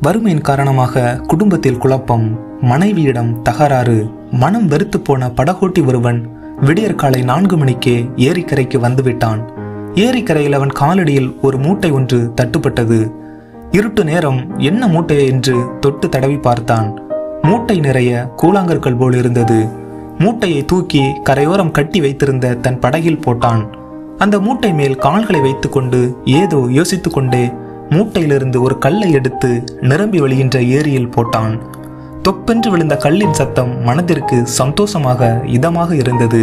வறுமையின் காரணமாக குடும்பத்தில் குழப்பம் மனைவியிடம் தகராறு மனம் வெறுத்து போன படகோட்டி ஒருவன் விடியற் காலை நான்கு மணிக்கே ஏரிக்கரைக்கு வந்துவிட்டான் ஏரிக்கரையில் அவன் காலடியில் ஒரு மூட்டை ஒன்று தட்டுப்பட்டது இருட்டு நேரம் என்ன மூட்டை என்று தொட்டு தடவி பார்த்தான் மூட்டை நிறைய கூழாங்கற்கள் போல் இருந்தது மூட்டையை தூக்கி கரையோரம் கட்டி வைத்திருந்த தன் படகில் போட்டான் அந்த மூட்டை மேல் கால்களை வைத்துக்கொண்டு ஏதோ யோசித்துக் கொண்டே மூட்டையிலிருந்து ஒரு கல்லை எடுத்து நிரம்பி வழிகின்ற ஏரியில் போட்டான் தொப்பென்று விழுந்த கல்லின் சத்தம் மனதிற்கு சந்தோஷமாக இதமாக இருந்தது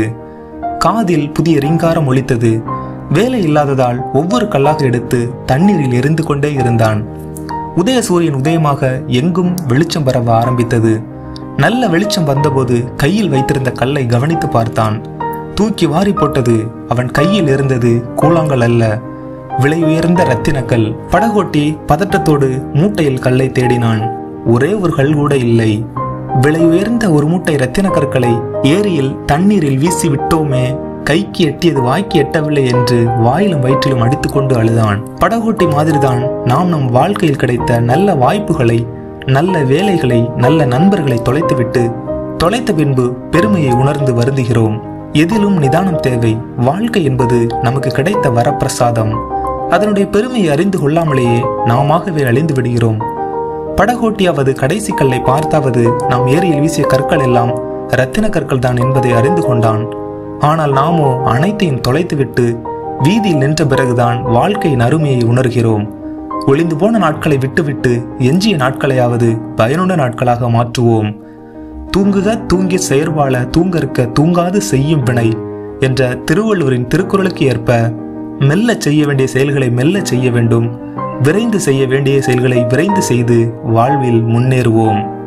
காதில் புதிய ரிங்காரம் ஒலித்தது வேலை இல்லாததால் ஒவ்வொரு கல்லாக எடுத்து தண்ணீரில் எரிந்து கொண்டே இருந்தான் உதய சூரியன் உதயமாக எங்கும் வெளிச்சம் பரவ ஆரம்பித்தது நல்ல வெளிச்சம் வந்தபோது கையில் வைத்திருந்த கல்லை கவனித்து பார்த்தான் தூக்கி வாரி போட்டது அவன் கையில் இருந்தது கூழாங்கல் அல்ல விலை உயர்ந்த ரத்தினக்கல் படகோட்டி பதட்டத்தோடு மூட்டையில் கல்லை தேடினான் ஒரே ஒரு கல் கூட இல்லை விலை உயர்ந்த ஒரு மூட்டை ரத்தின கற்களை ஏரியில் தண்ணீரில் வீசி விட்டோமே கைக்கு எட்டியது வாய்க்கு எட்டவில்லை என்று வாயிலும் வயிற்றிலும் அடித்துக்கொண்டு அழுதான் படகோட்டி மாதிரிதான் நாம் நம் வாழ்க்கையில் கிடைத்த நல்ல வாய்ப்புகளை நல்ல வேலைகளை நல்ல நண்பர்களை தொலைத்துவிட்டு தொலைத்த பின்பு பெருமையை உணர்ந்து வருந்துகிறோம் எதிலும் நிதானம் தேவை வாழ்க்கை என்பது நமக்கு கிடைத்த வரப்பிரசாதம் அதனுடைய பெருமையை அறிந்து கொள்ளாமலேயே நாமாகவே அழிந்து விடுகிறோம் படகோட்டியாவது கடைசி கல்லை பார்த்தாவது நாம் ஏரியில் வீசிய கற்கள் எல்லாம் ரத்தின கற்கள் தான் என்பதை அறிந்து கொண்டான் ஆனால் நாமோ அனைத்தையும் தொலைத்துவிட்டு வீதியில் நின்ற பிறகுதான் வாழ்க்கையின் அருமையை உணர்கிறோம் ஒளிந்து போன நாட்களை விட்டுவிட்டு எஞ்சிய நாட்களையாவது பயனுள்ள நாட்களாக மாற்றுவோம் தூங்குக தூங்கி செயற்பால தூங்கற்க தூங்காது செய்யும் வினை என்ற திருவள்ளுவரின் திருக்குறளுக்கு ஏற்ப மெல்ல செய்ய வேண்டிய செயல்களை மெல்ல செய்ய வேண்டும் விரைந்து செய்ய வேண்டிய செயல்களை விரைந்து செய்து வாழ்வில் முன்னேறுவோம்